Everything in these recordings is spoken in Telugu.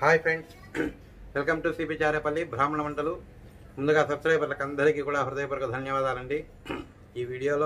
Hi friends welcome to C P Charepalli బ్రాహ్మణ వంటలు ముందుగా సబ్స్క్రైబర్లకు అందరికీ కూడా హృదయపూర్వక ధన్యవాదాలండి ఈ వీడియోలో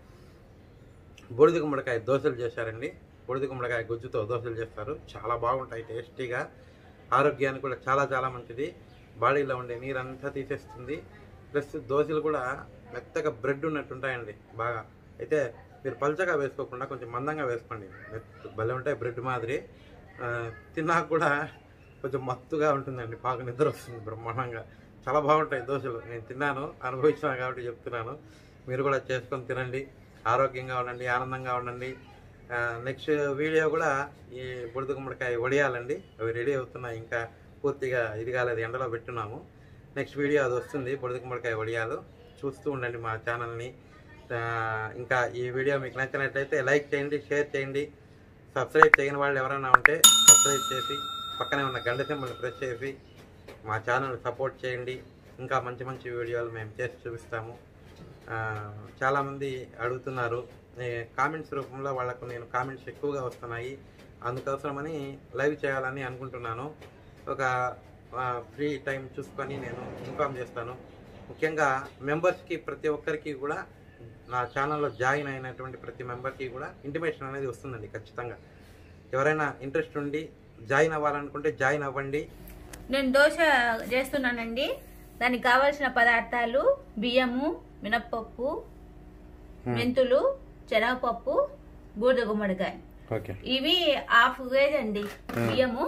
బూడిద గుమ్మడికాయ దోశలు చేశారండి బూడిద గుమ్మడికాయ గుజ్జుతో దోశలు చేస్తారు చాలా బాగుంటాయి టేస్టీగా ఆరోగ్యానికి కూడా చాలా చాలా మంచిది బాడీలో ఉండే నీరంతా తీసేస్తుంది ప్లస్ దోశలు కూడా మెత్తగా బ్రెడ్ ఉన్నట్టు ఉంటాయండి బాగా అయితే మీరు పల్చగా వేసుకోకుండా కొంచెం మందంగా వేసుకోండి మెత్త భలే ఉంటాయి బ్రెడ్ మాదిరి ఆ, తిన్నాక కూడా కొంచెం మత్తుగా ఉంటుందండి బాగా నిద్ర వస్తుంది బ్రహ్మాండంగా చాలా బాగుంటాయి దోశలు నేను తిన్నాను అనుభవించాను కాబట్టి చెప్తున్నాను మీరు కూడా చేసుకొని తినండి ఆరోగ్యంగా ఉండండి ఆనందంగా ఉండండి నెక్స్ట్ వీడియో కూడా ఈ బుడిద గుమ్మడికాయ వడియాలండి అవి రెడీ అవుతున్నాయి ఇంకా పూర్తిగా ఇది కాలేదు ఎండలో పెట్టున్నాము నెక్స్ట్ వీడియో అది వస్తుంది బుడిద గుమ్మడికాయ వడియాలు చూస్తూ ఉండండి మా ఛానల్ని ఆ, ఇంకా ఈ వీడియో మీకు నచ్చినట్లయితే లైక్ చేయండి షేర్ చేయండి సబ్స్క్రైబ్ చేయని వాళ్ళు ఎవరైనా ఉంటే సబ్స్క్రైబ్ చేసి పక్కనే ఉన్న గంట సింబల్ని ప్రెస్ చేసి మా ఛానల్ సపోర్ట్ చేయండి ఇంకా మంచి మంచి వీడియోలు మేము చేసి చూపిస్తాము ఆ, చాలామంది అడుగుతున్నారు కామెంట్స్ రూపంలో వాళ్ళకు నేను కామెంట్స్ ఎక్కువగా వస్తున్నాయి అందుకోసమని లైవ్ చేయాలని అనుకుంటున్నాను ఒక ఫ్రీ టైం చూసుకొని నేను ఇన్ఫామ్ చేస్తాను ముఖ్యంగా మెంబర్స్కి ప్రతి ఒక్కరికి కూడా నా ఛానల్లో జాయిన్ అయినటువంటి ప్రతి మెంబర్కి కూడా ఇంటిమేషన్ అనేది వస్తుందండి ఖచ్చితంగా ఎవరైనా ఇంట్రెస్ట్ ఉండి జాయిన్ అవ్వాలనుకుంటే జాయిన్ అవ్వండి నేను దోశ చేస్తున్నానండి దానికి కావాల్సిన పదార్థాలు బియ్యము మినప్పప్పు మెంతులు శనగపప్పు బూడిద గుమ్మడికాయ ఓకే ఇవి హాఫ్ కేజీ అండి బియ్యము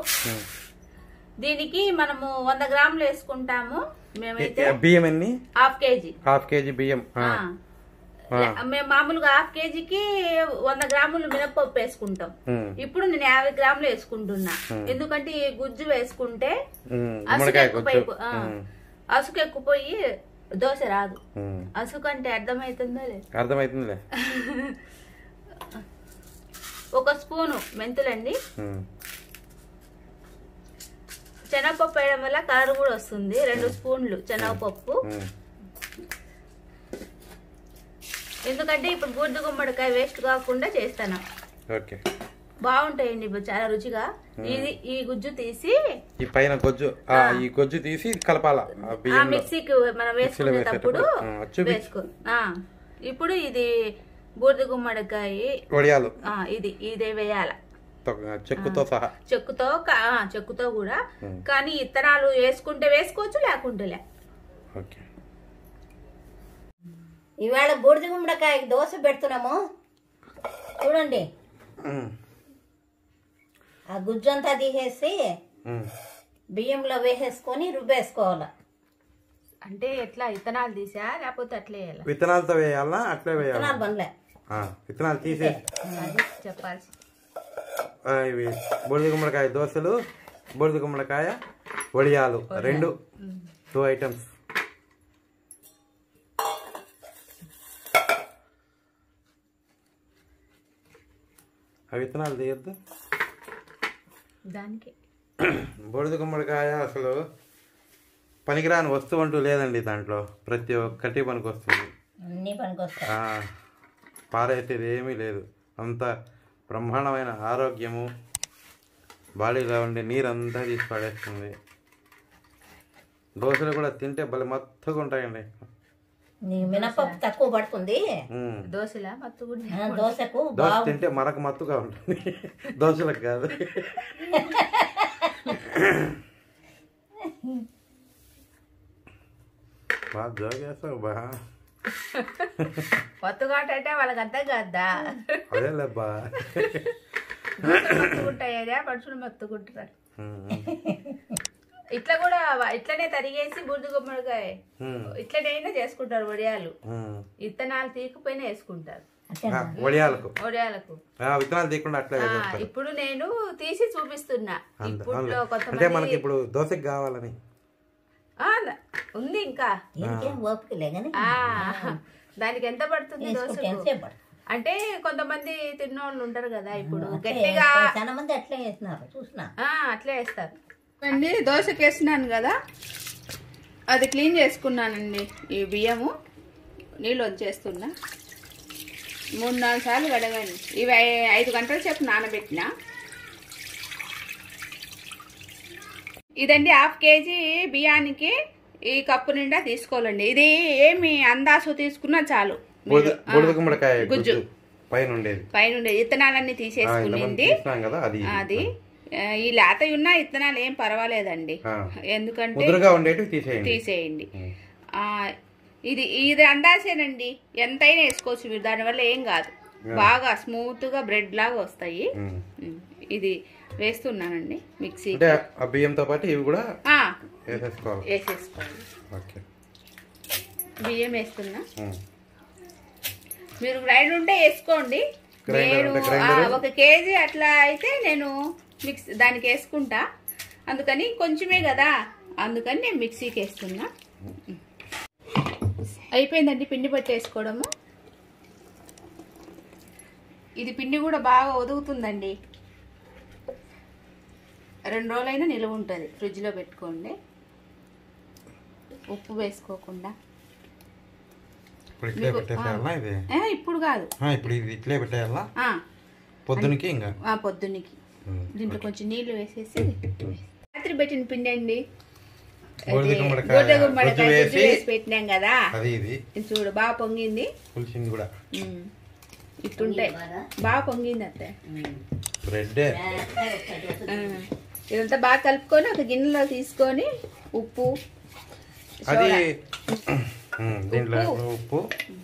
దీనికి మనము వంద గ్రాములు వేసుకుంటాము మేమైతే బియ్యం ఎన్ని హాఫ్ కేజీ హాఫ్ కేజీ బియ్యం ఆ, ఆ. మేము మామూలుగా హాఫ్ కేజీకి వంద గ్రాములు మినప్పప్పు వేసుకుంటాం ఉమ్, ఇప్పుడు నేను యాభై గ్రాములు వేసుకుంటున్నా ఎందుకంటే ఈ గుజ్జు వేసుకుంటే ఉమ్, అసుకు గుమ్మడికాయ ఎక్కుపోయి కొంచెం ఆ, ఉమ్, అసుకు ఎక్కుపోయి దోశ రాదు ఉమ్. అసుకు అంటే అర్థమవుతుందో లేదు అర్థమవుతుందిలే ఒక స్పూను మెంతులండి ఉమ్, శనగపప్పు వేయడం వల్ల కలర్ కూడా వస్తుంది రెండు స్పూన్లు శనగపప్పు ఉమ్, ఎందుకంటే ఇప్పుడు గుడ్డు గుమ్మడికాయ వేస్ట్ కాకుండా చేస్తాను ఓకే బాగుంటాయండి ఇప్పుడు చాలా రుచిగా ఇది ఈ గుజ్జు తీసి ఈ పైన గొజ్జు ఆ, ఈ గొజ్జు తీసి కలపాల ఆ ఆ బియ్యంలో మిక్సీకి మనం వేసుకునేటప్పుడు వేసేటప్పుడు, ఆ, చూపి. వేసుకో ఆ, ఇప్పుడు ఇది బూడిద గుమ్మడికాయ వడియాలు ఆ, ఇది ఇదే వేయాల తొ- చెక్కుతో సహా చెక్కుతో కా- ఆ, చెక్కుతో కూడా ఉమ్. కానీ ఇత్తనాలు వేసుకుంటే వేసుకోవచ్చు లేకుంటే లే ఓకే ఇవాళ బూడిద గుమ్మడికాయ దోశ పెడుతున్నాము చూడండి ఉమ్, ఆ గుజ్జంతా తీసేసి ఉమ్, బియ్యంలో వేసేసుకొని రుబ్బేసుకోవాలి అంటే ఎట్లా ఇత్తనాలు తీసా లేకపోతే అట్లే వేయాలా? విత్తనాలతో వేయాలా అట్లే వేయాలా విత్తనాలు బండ్లే ఆ, విత్తనాలు తీసేసి అది చెప్పాల్సి ఆ, ఇవి బూడిద గుమ్మడికాయ దోశలు బూడిద గుమ్మడికాయ వడియాలు రెండు టూ ఐటమ్స్ ఆ విత్తనాలు తీయద్దు దానికి బూడిద గుమ్మడికాయ అసలు పనికిరాని వస్తువు అంటూ లేదండి దాంట్లో ప్రతి ఒక్కటి పనికి వస్తుంది అన్నీ పనికొస్తాయి ఆ, పారేసేది ఏమీ లేదు అంత బ్రహ్మాండమైన ఆరోగ్యము బాడీలో ఉండే నీరంతా తీసి పడేస్తుంది దోశలు కూడా తింటే భలే మత్తుగా ఉంటాయండి నీ మినపప్పు తక్కువ పడుతుంది ఉమ్. దోశలా మత్తుగుండి ఆ, దోశకు దోశ బాగు తింటే మరక మత్తుగా ఉంటుంది దోశలకు కాదు బాగా జోగేస్తావు బా మత్తుగాట అంటే వాళ్ళకి అర్థం కాదా అదేలే బా మత్తుకుంటాయా మనుషులు మత్తుకుంటారు ఉమ్. ఇట్లా కూడా వా- ఇట్లనే తరిగేసి బుర్దు గుమ్మడికాయ ఉమ్. ఇట్లనైనా చేసుకుంటారు వడియాలు ఉమ్. ఇత్తనాలు తీకపోయినా వేసుకుంటారు ఆ, వడియాలకు వడియాలకు ఆ, విత్తనాలు తీయకుండా అట్లే ఆ, వేసేస్తారు ఇప్పుడు నేను తీసి చూపిస్తున్నా అంతే. ఇప్పుడులో అవునులే. అంటే కొంతమంది మనకి ఇప్పుడు దోశకి కావాలని ఆ, ఉంది ఇంకా దీనికేం ఓపికలే కానీ ఆ దానికి ఎంత పడుతుంది వేసుకుంటే దోశకు ఎంతసేపు పడుతుంది అంటే కొంతమంది తిన్నోళ్ళు ఉంటారు కదా ఇప్పుడు అట్లే గట్టిగా వేస్తారు. చాలా మంది అట్లే వేస్తున్నారు చూసిన ఆ, అట్లే వేస్తారు అండి దోశకి వేసినాను కదా అది క్లీన్ చేసుకున్నానండి ఈ బియ్యము నీళ్ళు వచ్చేస్తున్నా మూడు నాలుగు సార్లు కడగాను ఇవి ఐ- ఐదు గంటల సేపు నానబెట్టిన ఇదండి హాఫ్ కేజీ బియ్యానికి ఈ కప్పు నిండా తీసుకోవాలండి ఇది ఏమి అందాసు తీసుకున్నా చాలు బూడిద మీరు- ఆ, బూడిద గుమ్మడికాయ గుజ్జు గుజ్జు పైన ఉండేది పైన ఉండే విత్తనాలన్నీ ఆ, ఇంతకుముందు తీసేసుకునింది చూసినాం కదా అది అది ఆ, ఈ లేత ఉన్న విత్తనాలు ఏం పర్వాలేదండి ఆ. ఎందుకంటే ముదురుగా ఉండేటివి తీసేయండి తీసేయండి ఉం. ఆ, ఇది ఇది అందాసేనండి ఎంతైనా వేసుకోవచ్చు మీరు దానివల్ల ఏం కాదు బాగా స్మూత్ గా బ్రెడ్ లాగా వస్తాయి ఉం. ఉం. ఇది వేస్తున్నానండి మిక్సీ అంటే ఆ బియ్యంతో పాటు ఇవి కూడా ఆ, వేసేసుకోవాలి వేసేసుకోండి ఓకే బియ్యం వేస్తున్నా ఉం. మీరు గ్రైండ్ ఉంటే వేసుకోండి Grinder నేను ఉంటే ఆ, grinder? ఒక కేజీ అట్లా అయితే నేను మిక్స్ దానికి వేసుకుంటా అందుకని కొంచెమే కదా అందుకని నేను మిక్సీకి వేస్తున్నా అయిపోయిందండి పిండి పట్టేసుకోవడము ఇది పిండి కూడా బాగా ఒదుగుతుందండి రెండు రోజులైనా నిలువ ఉంటుంది ఫ్రిడ్జ్లో పెట్టుకోండి ఉప్పు వేసుకోకుండా ఇప్పుడు ఇట్లే మీకు- పెట్టేసేయాలా ఇది ఏ, ఇప్పుడు కాదు ఆ, ఇప్పుడు ఇది ఇట్లే పెట్టేయాలా ఆ, పొద్దునకి ఇంకా ఆ పొద్దున్నకి ఉం. దీంట్లో కొంచెం నీళ్లు వేసేసి రాత్రి పెట్టిన పిండి అండి బూడిద అది గుమ్మడికాయ బూడిద గుమ్మడికాయ గుజ్జు గుజ్జు వేసి వేసి పెట్టినాం కదా అది ఇది ఇది చూడు బాగా పొంగింది పులిసింది కూడా ఉమ్. ఇట్టుంటాయి బాగా పొంగింది అత్తే బ్రెడ్ ఆ. ఇదంతా బాగా కలుపుకొని ఒక గిన్నెలో తీసుకొని ఉప్పు అది సోడా. ఉం, దీంట్లో ఉప్పు. ఉప్పు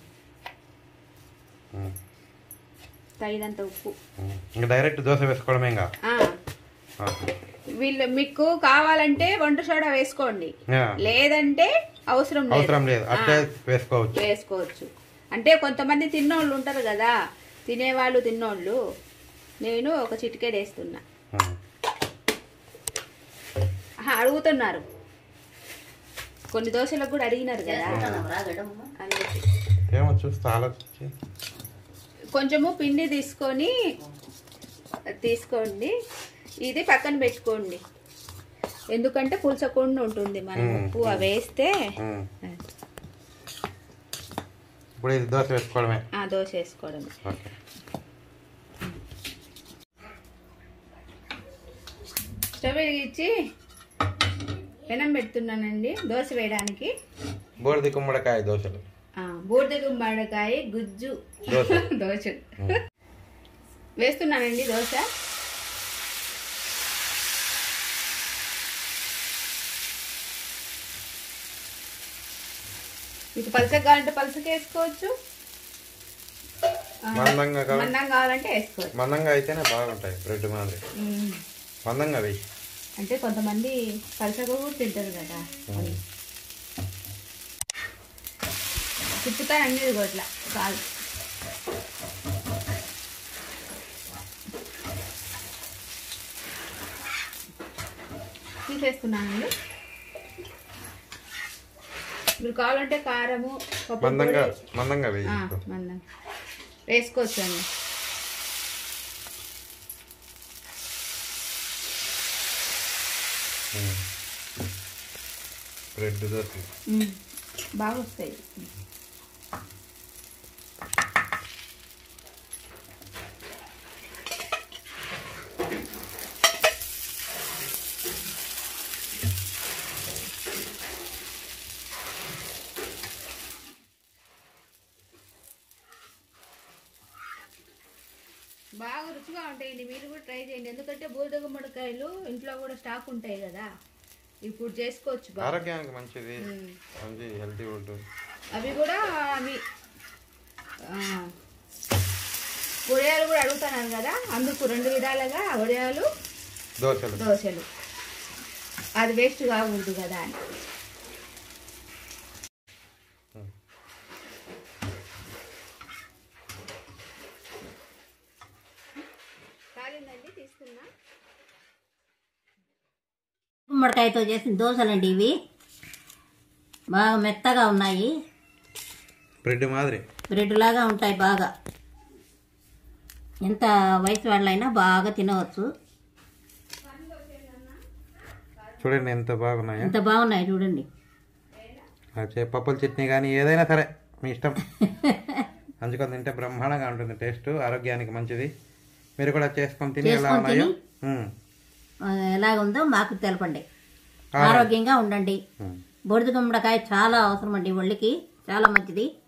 ఉం, తగినంత ఉప్పు ఉం. ఇంకా డైరెక్ట్ దోశ వేసుకోవడమే ఇంకా ఆ. ఆ. వీళ్ళు మీకు కావాలంటే వంట సోడా వేసుకోండి యా. లేదంటే అవసరం లేదు అవసరం లేదు అట్లే వేసుకోవచ్చు వేసుకోవచ్చు అంటే కొంతమంది తిన్నోళ్ళు ఉంటారు కదా తినేవాళ్ళు తిన్నోళ్ళు నేను ఒక చిటికెడు వేస్తున్నా ఉం. ఆహా, అడుగుతున్నారు కొన్ని దోశలకు కూడా అడిగినారు కదా అందుకే. ఏమో చూస్తే ఆలోచించి కొంచెము పిండి తీసుకొని తీసుకోండి ఇది పక్కన పెట్టుకోండి ఎందుకంటే పులుసకుండా ఉంటుంది మనం మ్మ్. ఉప్పు అవి వేస్తే ఉం. ఇప్పుడు ఇది దోశ వేసుకోవడమే ఆ దోశ వేసుకోవడం ఓకే స్టవ్ వెలిగించి పెనం పెడుతున్నానండి దోశ వేయడానికి బూడిద గుమ్మడికాయ దోశలు ఆ, బూడిద గుమ్మడికాయ గుజ్జు దోశ దోశ ఉం. వేస్తున్నానండి దోశ మీకు పలస కావాలంటే పలసకి వేసుకోవచ్చు ఆ, మందంగా కావాలి మందం కావాలంటే వేసుకోవచ్చు మందంగా అయితేనే బాగుంటాయి బ్రెడ్ మాదిరి ఉమ్. మందంగా వెయ్యి అంటే కొంతమంది పలసగా కూడా తింటారు కదా ఉం. తిప్పుతా అన్నీ ఇట్లా కాదు తీసేస్తున్నానండి మీరు కావాలంటే కారము పప్పు మందంగా పొడి, మందంగా వెయ్యి ఆ, మందం వేసుకోవచ్చు అండి ఉం. బ్రెడ్ దోశ ఉమ్, బాగా వస్తాయి బాగా రుచిగా ఉంటాయండి మీరు కూడా ట్రై చేయండి ఎందుకంటే బూడిద గుమ్మడికాయలు ఇంట్లో కూడా స్టాక్ ఉంటాయి కదా ఇప్పుడు చేసుకోవచ్చు బాగా ఆరోగ్యానికి మంచిది ఉమ్. మంచి హెల్తీ ఫుడ్ అవి కూడా అవి ఆ, వడియాలు కూడా అడుగుతున్నాను కదా అందుకు రెండు విధాలుగా వడియాలు దోశలు దోశలు అది వేస్ట్ కాకూడదు కదా అని కాలిందండి తీసుకున్నా గుమ్మడికాయతో చేసిన దోశలండి ఇవి బాగా మెత్తగా ఉన్నాయి బ్రెడ్ మాదిరి బ్రెడ్ లాగా ఉంటాయి బాగా ఎంత వయసు వాళ్ళైనా బాగా తినవచ్చు చూడండి ఎంత బాగున్నాయో ఎంత బాగున్నాయి చూడండి అచ్చే పప్పుల చట్నీ కానీ ఏదైనా సరే మీ ఇష్టం అందుకని తింటే బ్రహ్మాండంగా ఉంటుంది టేస్ట్ ఆరోగ్యానికి మంచిది మీరు కూడా చేసుకొని తిని ఎలా చేసుకొని ఉన్నాయో తిని? ఉమ్. ఆ, ఎలాగుందో మాకు తెలపండి ఆరోగ్యంగా ఉండండి ఉమ్. బొడిద గుమ్మడికాయ చాలా అవసరం అండి ఒళ్ళకి చాలా మంచిది